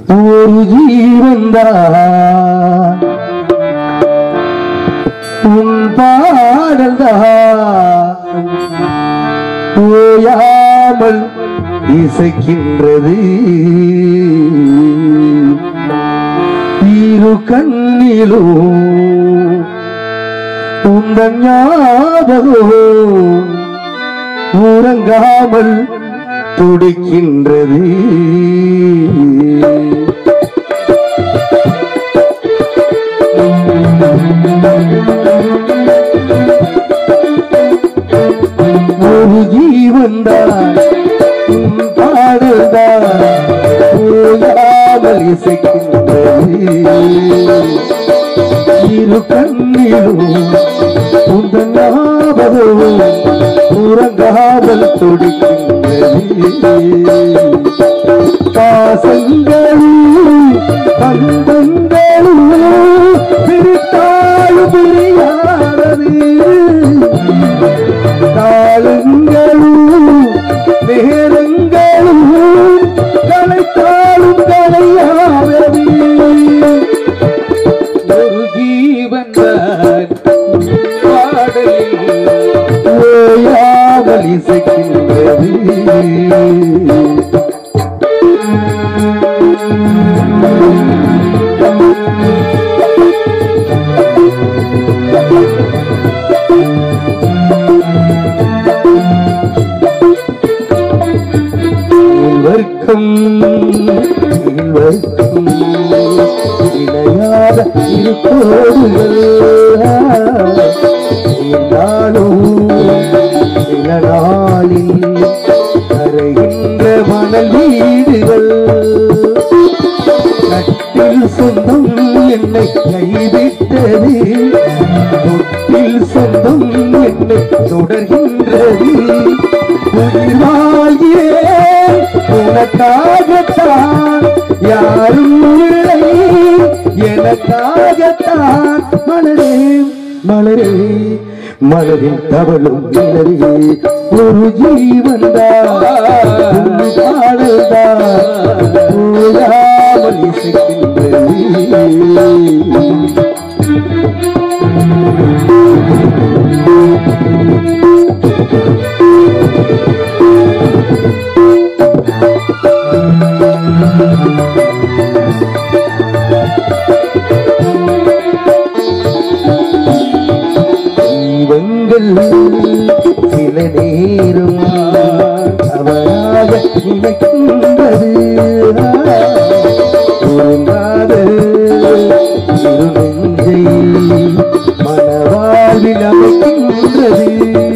ஒரு ஜீவன்தான் உன் பாடல்தான் ஓயாமல் இசைக்கின்றது இரு கண்ணிலும் உந்தன் ஞாபகம் உறங்காமல் துடிக்கின்றது ஒரு ஜீவன்தான் உன் பாடல்தான் ஓயாமல் இசைக்கின்றது இரு கண்ணிலும் உந்தன் ஞாபகம் உறங்காமல் துடிக்கின்றது பாசங்களும் பந்தங்களும் பிரித்தாலும் பிரியாதது காலங்களும் நேரங்களும் கலைத்தாலும் கலையாதது ஒரு ஜீவன் தான் பாடலில் ஓயாமல் இசைக்கின்றது வர்க்கம் வர்க்கம் இணையாத இருப்போடுகள் இருந்தாலும் சில நாளில் கரைகின்ற மணல் வீடுகள் கட்டில் சொந்தம் என்னை கைவிட்டது தொட்டில் சொந்தம் என்னை தொடர்கின்றது உயிர் வாழ்கிறேன் உனக்காகத்தான் யாரும் இல்லை எனக்காகத்தான் மலரே மலரே மலரில் தவளும் நிலவே ஒரு ஜீவன்தான் உன் பாடல்தான் ஓயாமல் இசைக்கின்றது தெய்வங்கள் சில நேரம் அவராக நினைக்கின்றது பொருந்தாத இருநெஞ்சை மனவாழ்வில் அமைக்கின்றது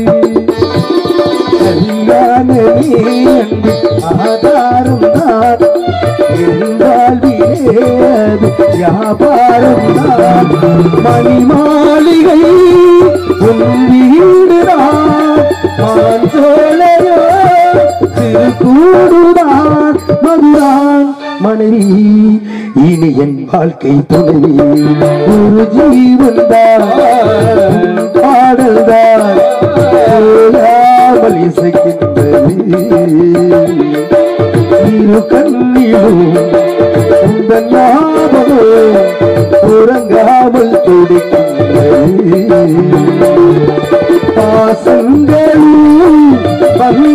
கல்யாணமே அன்பு ஆதாரம் தான் வாழ்விலே அது வியாபாரம் தான் மணி மாளிகை உன் வீடுதான் மான் சோலையோ சிறு கூடுதான் மதுரான் மனைவி இனி என் வாழ்க்கை துணை ஒரு ஜீவன்தான் பாடல்தான் ஓயாமல் இசைக்கின்றது இரு கண்ணிலும் இந்த ஞாபகம் உறங்காமல் துடிக்கின்றது பாசங்களும் பந்தங்களும்